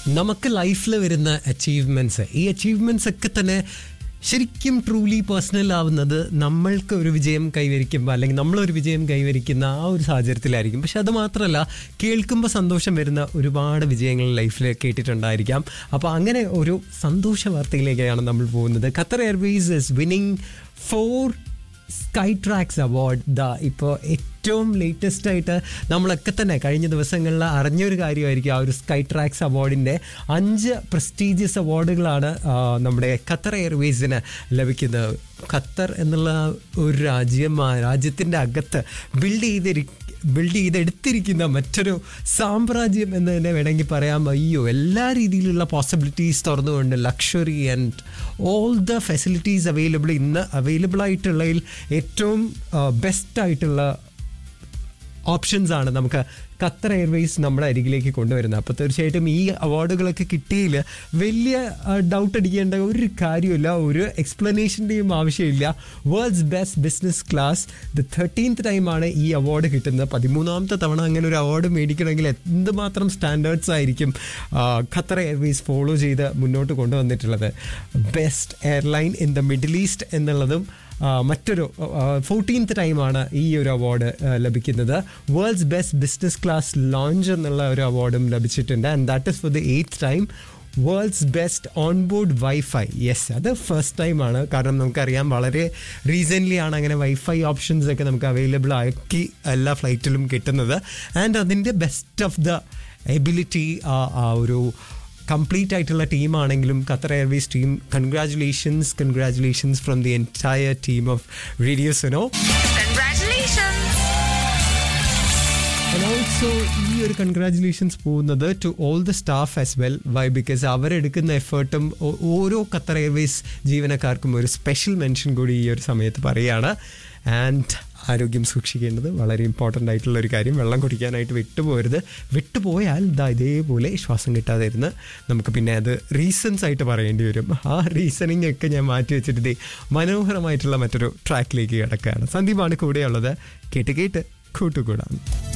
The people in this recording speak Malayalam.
നമുക്ക് ലൈഫിൽ വരുന്ന അച്ചീവ്മെൻറ്റ്സ് ഈ അച്ചീവ്മെൻറ്റ്സ് ഒക്കെ തന്നെ ശരിക്കും ട്രൂലി പേഴ്സണൽ ആവുന്നത് നമ്മൾക്ക് ഒരു വിജയം കൈവരിക്കുമ്പോൾ അല്ലെങ്കിൽ നമ്മളൊരു വിജയം കൈവരിക്കുന്ന ആ ഒരു സാഹചര്യത്തിലായിരിക്കും പക്ഷെ അത് മാത്രമല്ല കേൾക്കുമ്പോൾ സന്തോഷം വരുന്ന ഒരുപാട് വിജയങ്ങൾ ലൈഫിൽ കേട്ടിട്ടുണ്ടായിരിക്കാം അപ്പോൾ അങ്ങനെ ഒരു സന്തോഷ വാർത്തയിലേക്കാണ് നമ്മൾ പോകുന്നത് Qatar Airways is winning for Skytrax award ദാ ഇപ്പോൾ ഏറ്റവും ലേറ്റസ്റ്റ് ആയിട്ട് നമ്മളൊക്കെ തന്നെ കഴിഞ്ഞ ദിവസങ്ങളിൽ അറിഞ്ഞൊരു കാര്യമായിരിക്കും ആ ഒരു സ്കൈ ട്രാക്സ് അവാർഡിൻ്റെ അഞ്ച് പ്രസ്റ്റീജിയസ് അവാർഡുകളാണ് ആ, നമ്മുടെ ഖത്തർ എയർവേസിന് ലഭിക്കുന്നത് ഖത്തർ എന്നുള്ള ഒരു രാജ്യം ആ രാജ്യത്തിൻ്റെ അകത്ത് ബിൽഡ് ചെയ്തിരി ബിൽഡ് ചെയ്തെടുത്തിരിക്കുന്ന മറ്റൊരു സാമ്രാജ്യം എന്ന് തന്നെ വേണമെങ്കിൽ പറയാം അയ്യോ എല്ലാ രീതിയിലുള്ള പോസിബിലിറ്റീസ് തുറന്നുകൊണ്ട് luxury and all the facilities available ഇന്ന് അവൈലബിൾ ആയിട്ടുള്ളതിൽ ഏറ്റവും ബെസ്റ്റ് ആയിട്ടുള്ള ഓപ്ഷൻസ് ആണ് നമുക്ക് ഖത്തർ എയർവേസ് നമ്മുടെ അരികിലേക്ക് കൊണ്ടുവരുന്നത് അപ്പോൾ തീർച്ചയായിട്ടും ഈ അവാർഡുകളൊക്കെ കിട്ടിയതിൽ വലിയ ഡൗട്ട് അടിക്കേണ്ട ഒരു കാര്യമില്ല ഒരു എക്സ്പ്ലനേഷൻ്റെയും ആവശ്യമില്ല world's best business class the thirteenth ടൈമാണ് ഈ അവാർഡ് കിട്ടുന്നത് പതിമൂന്നാമത്തെ തവണ അങ്ങനെ ഒരു അവാർഡ് മേടിക്കണമെങ്കിൽ എന്തുമാത്രം സ്റ്റാൻഡേർഡ്സ് ആയിരിക്കും ആ, ഖത്തർ എയർവേസ് ഫോളോ ചെയ്ത് മുന്നോട്ട് കൊണ്ടുവന്നിട്ടുള്ളത് best airline in the Middle East എന്നുള്ളതും ആ, മറ്റൊരു ഫോർട്ടീൻത്ത് ടൈമാണ് ഈ ഒരു അവാർഡ് ലഭിക്കുന്നത് world's best business class lounge എന്നുള്ള ഒരു അവാർഡും ലഭിച്ചിട്ടുണ്ട് and that is for the eighth time world's best on board wifi yes അത് ഫസ്റ്റ് ടൈമാണ് കാരണം നമുക്കറിയാം വളരെ റീസെൻ്റ്ലി ആണ് അങ്ങനെ വൈഫൈ ഓപ്ഷൻസ് ഒക്കെ നമുക്ക് അവൈലബിൾ ആക്കി എല്ലാ ഫ്ലൈറ്റിലും കിട്ടുന്നത് ആൻഡ് അതിൻ്റെ ബെസ്റ്റ് ഓഫ് ദ എബിലിറ്റി ആ ഒരു കംപ്ലീറ്റ് ആയിട്ടുള്ള ടീമാണെങ്കിലും Qatar Airways team congratulations congratulations from the entire team of radio Suno Congratulations! And also ഈ ഒരു കൺഗ്രാറ്റുലേഷൻസ് പോകുന്നത് to all the staff as well why because അവരെടുക്കുന്ന എഫേർട്ടും ഓരോ ഖത്തർ എയർവേസ് ജീവനക്കാർക്കും ഒരു സ്പെഷ്യൽ മെൻഷൻ കൂടി ഈ ഒരു സമയത്ത് പറയുകയാണ് ആൻഡ് ആരോഗ്യം സൂക്ഷിക്കേണ്ടത് വളരെ ഇമ്പോർട്ടൻ്റ് ആയിട്ടുള്ള ഒരു കാര്യം വെള്ളം കുടിക്കാനായിട്ട് വിട്ടുപോകരുത് വിട്ടുപോയാൽ ഇതാ ഇതേപോലെ ശ്വാസം കിട്ടാതെ ഇരുന്ന് നമുക്ക് പിന്നെ അത് റീസൺസ് ആയിട്ട് പറയേണ്ടി വരും ആ റീസണിങ് ഒക്കെ ഞാൻ മാറ്റി വെച്ചിട്ട് ദേ മനോഹരമായിട്ടുള്ള മറ്റൊരു ട്രാക്കിലേക്ക് കിടക്കുകയാണ് സന്ദീപാണ് കൂടെയുള്ളത് കേട്ട് കേട്ട് കൂട്ടുകൂടാം